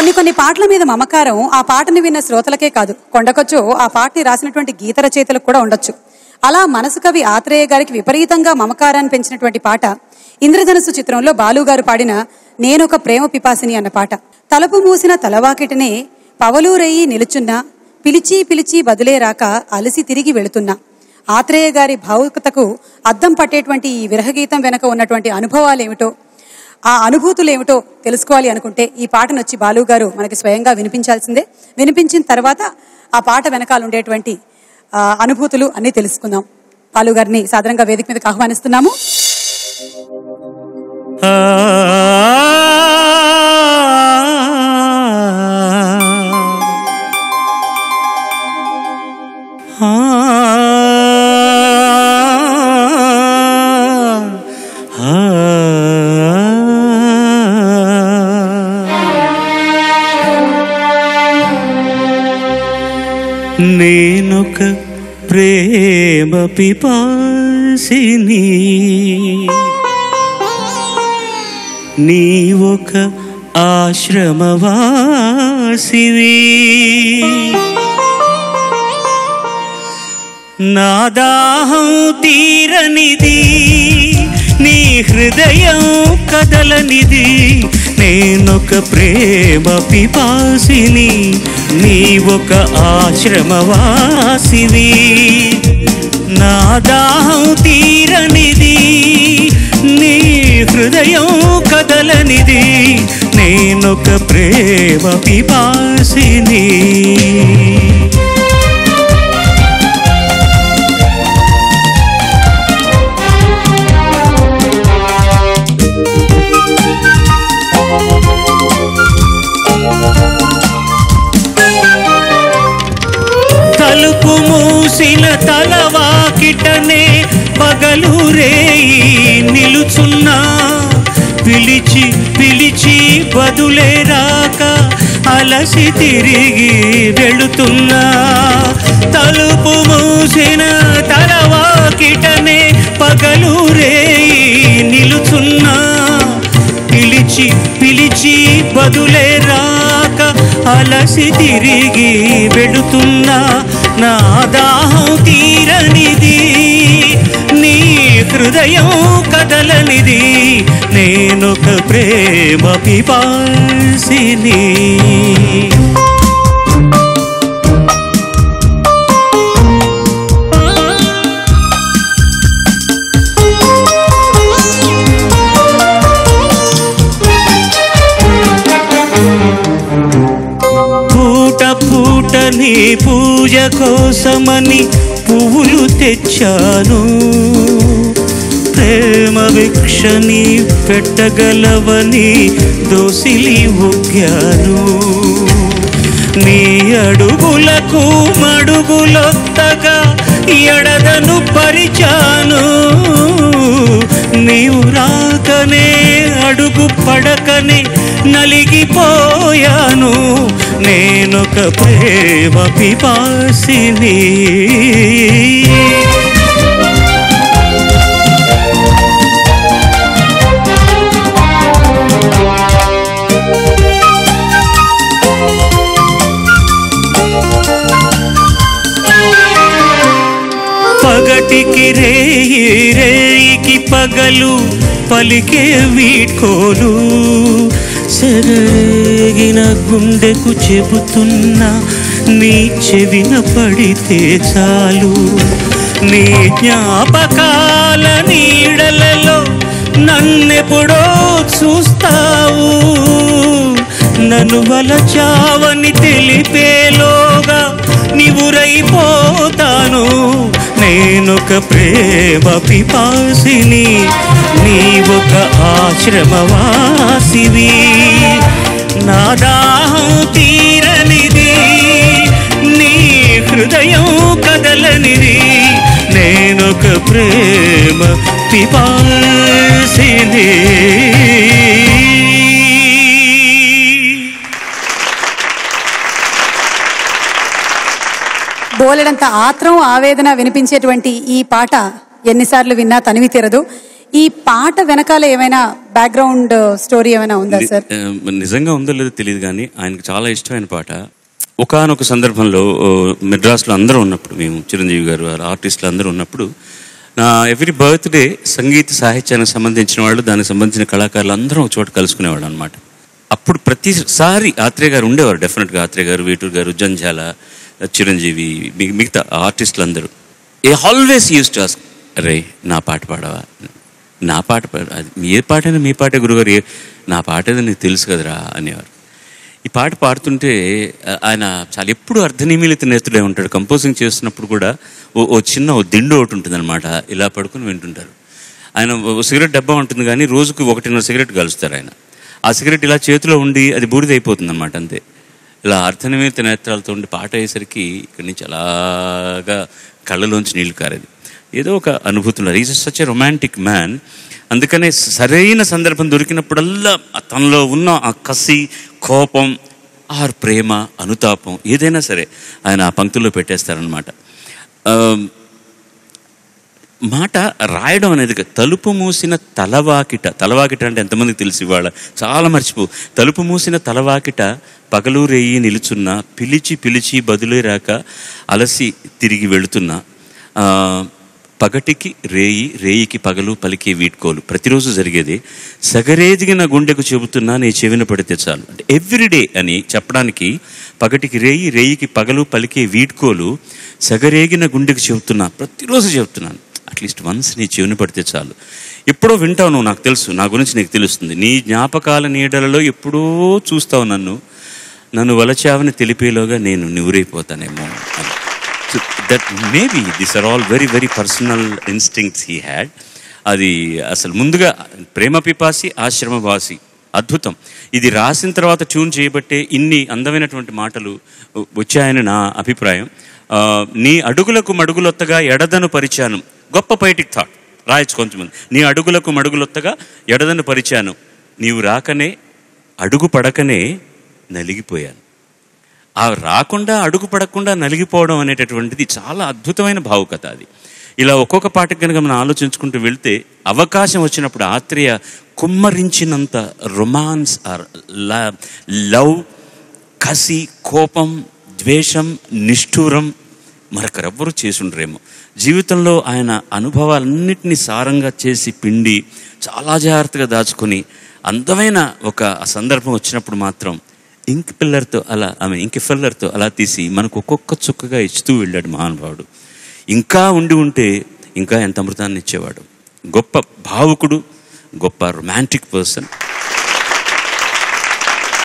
కొన్ని కొన్ని పాటల మీద మమకారం ఆ పాటను విన్న శ్రోతలకే కాదు కొండకొచ్చు ఆ పాటని రాసినటువంటి గీత రచయితలకు కూడా ఉండొచ్చు అలా మనసు కవి ఆత్రేయ గారికి విపరీతంగా మమకారాన్ని పెంచినటువంటి పాట ఇంద్రధనుసు చిత్రంలో బాలుగారు పాడిన నేనొక ప్రేమ పిపాసిని అన్న పాట తలుపు మూసిన తలవాకిటనే పవలూరయ్యి నిలుచున్నా పిలిచి పిలిచి బదులే రాక అలసి తిరిగి వెళుతున్నా ఆత్రేయ గారి భావుకతకు అద్దం పట్టేటువంటి ఈ విరహగీతం వెనక ఉన్నటువంటి అనుభవాలు ఏమిటో ఆ అనుభూతులు ఏమిటో తెలుసుకోవాలి అనుకుంటే ఈ పాటను వచ్చి బాలు గారు మనకి స్వయంగా వినిపించాల్సిందే వినిపించిన తర్వాత ఆ పాట వెనకాల ఉండేటువంటి ఆ, అనుభూతులు అన్నీ తెలుసుకుందాం బాలు గారిని సాధారణంగా వేదిక మీదకి ఆహ్వానిస్తున్నాము నేనొక ప్రేమ పిపాసిని నీ ఒక ఆశ్రమవాసివి నా దాహం తీరనిది నీ హృదయం కదలనిది నేనొక ప్రేమ పిపాసిని నీ ఒక ఆశ్రమవాసివి నా దాహం తీరనిది నీ హృదయం కదలనిది నేనొక ప్రేమ పిపాసిని తలుపు మూసిన తలవాకిటనే పగలు రేయి నిలుచున్నా పిలిచి పిలిచి బదులే రాక అలసి తిరిగి వెళుతున్నా తలుపు మూసిన తలవాకిటనే పగలు రేయి నిలుచున్నా పిలిచి పిలిచి బదులే రాక అలసి తిరిగి వెళుతున్నా నా దాహం తీరనిది నీ హృదయం కదలనిది నేనొక ప్రేమ పిపాసిని పూట పూట నీ పూజ కోసమని పువ్వులు తెచ్చాను ప్రేమ భిక్షని పెట్టగలవని దోసిలి ఒగ్గాను నీ అడుగులకు మడుగులొత్తగా ఎడదను పరిచాను నీవు రాకనే అడుగు పడకనే నలిగిపోయాను నేనొక ప్రేమ పిపాసిని పగటికి రేయి రేయికి పగలు పలికే వీడ్కోలు సెరగిన గుండెకు చెబుతున్నా నీ చెవిన పడితే చాలు నీ జ్ఞాపకాల నీడలలో నన్నెప్పుడో చూస్తావు నన్ను వలచావని తెలిపేలోగా నివురైపోతాను నేనొక ప్రేమ పిపాసిని నీ ఒక ఆశ్రమవాసివి నా దాహం తీరనిది నీ హృదయం కదలనిది నేనొక ప్రేమ పిపాసిని బోలెడంత ఆత్రం ఆవేదన వినిపించేటువంటి ఈ పాట ఎన్నిసార్లు విన్నా తనివి తీరదు ఈ పాట వెనకాల ఏమైనా బ్యాక్గ్రౌండ్ స్టోరీ ఏమైనా ఉందా సార్ ఆ, నిజంగా ఉందో లేదో తెలియదు కానీ ఆయనకు చాలా ఇష్టమైన పాట ఒకానొక సందర్భంలో ఓ, మెడ్రాస్లో అందరూ ఉన్నప్పుడు మేము చిరంజీవి గారు వారు ఆర్టిస్టులు అందరూ ఉన్నప్పుడు నా ఎవ్రీ బర్త్డే సంగీత సాహిత్యానికి సంబంధించిన వాళ్ళు దానికి సంబంధించిన కళాకారులు అందరూ ఒక చోట కలుసుకునేవాళ్ళు అనమాట అప్పుడు ప్రతిసారి ఆత్రేయ గారు ఉండేవారు డెఫినెట్గా ఆత్రేయ గారు వేటూరు గారు జంజాల చిరంజీవి మి- మిగతా ఆర్టిస్టులు అందరూ ఏ ఆల్వేస్ యూస్ టు ఆస్క్ రే నా పాట పాడవా నా పాట పాడు అది మీ ఏ పాటైనా మీ పాటే గురుగారు ఏ నా పాట ఏదో నీకు తెలుసు కదరా అనేవారు ఈ పాట పాడుతుంటే ఆ, ఆయన చాలా ఎప్పుడు అర్ధనిమీలిత నేతుడే ఉంటాడు కంపోజింగ్ చేస్తున్నప్పుడు కూడా ఓ ఓ చిన్న ఓ దిండు ఒకటి ఉంటుంది అనమాట ఇలా పడుకుని వింటుంటారు ఆయన ఓ సిగరెట్ డబ్బా ఉంటుంది కానీ రోజుకు ఒకటిన్నర సిగరెట్ కలుస్తారు ఆయన ఆ సిగరెట్ ఇలా చేతిలో ఉండి అది బూడిద అయిపోతుంది అనమాట అంతే ఇలా అర్థనిమిత నేత్రాలతో ఉండి పాట అయ్యేసరికి ఇక్కడి నుంచి అలాగా కళ్ళలోంచి నీళ్లు కారేది ఏదో ఒక అనుభూతులు is such a romantic man అందుకనే సరైన సందర్భం దొరికినప్పుడల్లా ఆ తనలో ఉన్న ఆ కసి కోపం ఆర్ ప్రేమ అనుతాపం ఏదైనా సరే ఆయన ఆ పంక్తుల్లో పెట్టేస్తారనమాట మాట రాయడం అనేది కాదు. తలుపు మూసిన తలవాకిట తలవాకిట అంటే ఎంతమందికి తెలిసి ఇవాళ చాలా మర్చిపో తలుపు మూసిన తలవాకిట పగలు రేయి నిలుచున్న పిలిచి పిలిచి బదులే రాక అలసి తిరిగి వెళుతున్న ఆ, పగటికి రేయి రేయికి పగలు పలికే వీడ్కోలు ప్రతిరోజు జరిగేది సగరేదిగిన గుండెకు చెబుతున్నా నీ చెవిన పడితే చాలు అంటే ఎవ్రీడే అని చెప్పడానికి పగటికి రేయి రేయికి పగలు పలికే వీడ్కోలు సగరేగిన గుండెకు చెబుతున్నా ప్రతిరోజు చెబుతున్నాను అట్లీస్ట్ వన్స్ నీ చెవిని పడితే చాలు ఎప్పుడో వింటావు నువ్వు నాకు తెలుసు నా గురించి నీకు తెలుస్తుంది నీ జ్ఞాపకాల నీడలలో ఎప్పుడో చూస్తావు నన్ను నన్ను వలచావని తెలిపేలోగా నేను నివురైపోతానేమో అని so that maybe this are all very very personal instincts he had అది అసలు ముందుగా ప్రేమ పిపాసి ఆశ్రమవాసి అద్భుతం ఇది రాసిన తర్వాత ట్యూన్ చేయబట్టే ఇన్ని అందమైనటువంటి మాటలు వచ్చాయని నా అభిప్రాయం ఆ, నీ అడుగులకు మడుగులొత్తగా ఎడదను పరిచాను గొప్ప పైటిక్ థాట్ రాయొచ్చు కొంతమంది నీ అడుగులకు మడుగులొత్తగా ఎడదను పరిచాను నీవు రాకనే అడుగు పడకనే నలిగిపోయాను ఆ రాకుండా అడుగు పడకుండా నలిగిపోవడం అనేటటువంటిది చాలా అద్భుతమైన భావుకత అది ఇలా ఒక్కొక్క పాటకు కనుక మనం ఆలోచించుకుంటూ వెళ్తే అవకాశం వచ్చినప్పుడు ఆత్రేయ కుమ్మరించినంత రొమాన్స్ ఆర్ లవ్ కసి కోపం ద్వేషం నిష్ఠూరం మరొకరెవ్వరూ చేసుండ్రేమో జీవితంలో ఆయన అనుభవాలన్నింటినీ సారంగా చేసి పిండి చాలా జాగ్రత్తగా దాచుకొని అందమైన ఒక సందర్భం వచ్చినప్పుడు మాత్రం ఇంక్ పిల్లర్తో అలా ఆమె ఇంక ఫిల్లర్తో అలా తీసి మనకు ఒక్కొక్క చుక్కగా ఇస్తూ వెళ్ళాడు మహానుభావుడు ఇంకా ఉండి ఉంటే ఇంకా ఎంత అమృతాన్ని ఇచ్చేవాడు గొప్ప భావుకుడు గొప్ప రొమాంటిక్ పర్సన్